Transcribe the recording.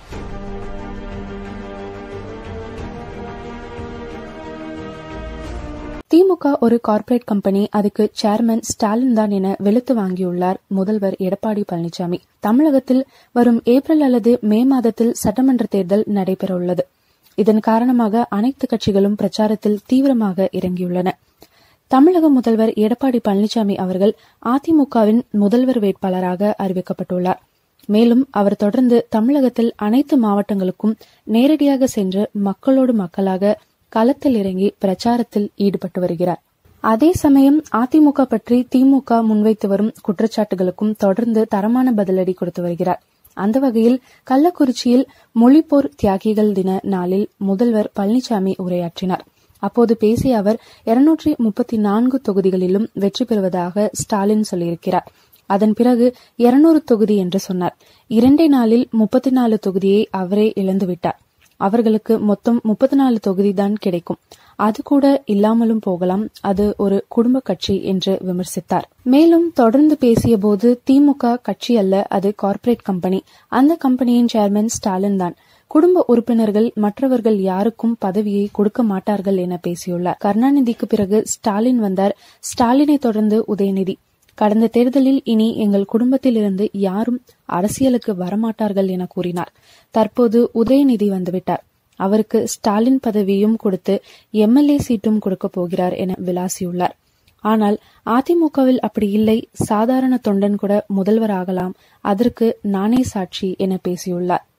திமுக ஒரு corporate company அதுக்கு chairman Stalin தான் என வெளுத்து வாங்கியுள்ளார் முதல்வர் எடப்பாடி பழனிசாமி தமிழகத்தில் வரும் ஏப்ரல் அல்லது மே மாதத்தில் சட்டமன்ற தேர்தல் நடைபெறவுள்ளது இதன் காரணமாக அனைத்து கட்சிகளும் பிரச்சாரத்தில் தீவிரமாக இறங்கியுள்ளன தமிழக முதல்வர் எடப்பாடி பழனிசாமி அவர்கள் அதிமுகவின் முதல்வர் வேட்பாளராக அறிவிக்கப்பட்டுள்ளார் மேலும் அவர் தொடர்ந்து தமிழகத்தில் அனைத்து மாவட்டங்களுக்கும் நேரடியாக சென்று மக்களோடு மக்களாக களத்தில் இறங்கி பிரச்சாரத்தில் ஈடுபட்டு வருகிறார் அதே சமயம் அதிமுக பற்றி திமுக முன்வைத்து வரும் குற்றச்சாட்டுகளுக்கும் தொடர்ந்து தரமான பதிலடி கொடுத்து வருகிறார் அந்த வகையில் கள்ளக்குறிச்சியில் மொழிப்போர் தியாகிகள் தின நாளில் முதல்வர் பழனிசாமி உரையாற்றினார் அப்போது பேசிய அவர் இருநூற்றி முப்பத்தி நான்கு தொகுதிகளிலும் வெற்றி பெறுவதாக ஸ்டாலின் சொல்லியிருக்கிறார் அதன் பிறகு இருநூறு தொகுதி என்று சொன்னார் இரண்டே நாளில் முப்பத்தி நாலு தொகுதியை அவரே இழந்துவிட்டார் அவர்களுக்கு மொத்தம் முப்பத்தி நாலு தொகுதி தான் கிடைக்கும் அது கூட இல்லாமலும் போகலாம் அது ஒரு குடும்ப கட்சி என்று விமர்சித்தார் மேலும் தொடர்ந்து பேசிய போது திமுக கட்சி அல்ல அது கார்ப்பரேட் கம்பெனி அந்த கம்பெனியின் சேர்மன் ஸ்டாலின் தான் குடும்ப உறுப்பினர்கள் மற்றவர்கள் யாருக்கும் பதவியை கொடுக்க மாட்டார்கள் என பேசியுள்ளார் கருணாநிதிக்கு பிறகு ஸ்டாலின் வந்தார் ஸ்டாலினை தொடர்ந்து உதயநிதி கடந்த தேர்தலில் இனி எங்கள் குடும்பத்தில் இருந்து யாரும் அரசியலுக்கு வரமாட்டார்கள் என கூறினார் தற்போது உதயநிதி வந்துவிட்டார் அவருக்கு ஸ்டாலின் பதவியும் கொடுத்து எம்எல்ஏ சீட்டும் கொடுக்க போகிறார் என விளாசியுள்ளார் ஆனால் அதிமுகவில் அப்படி இல்லை சாதாரண தொண்டன் கூட முதல்வர் ஆகலாம் அதற்கு நானே சாட்சி என பேசியுள்ளார்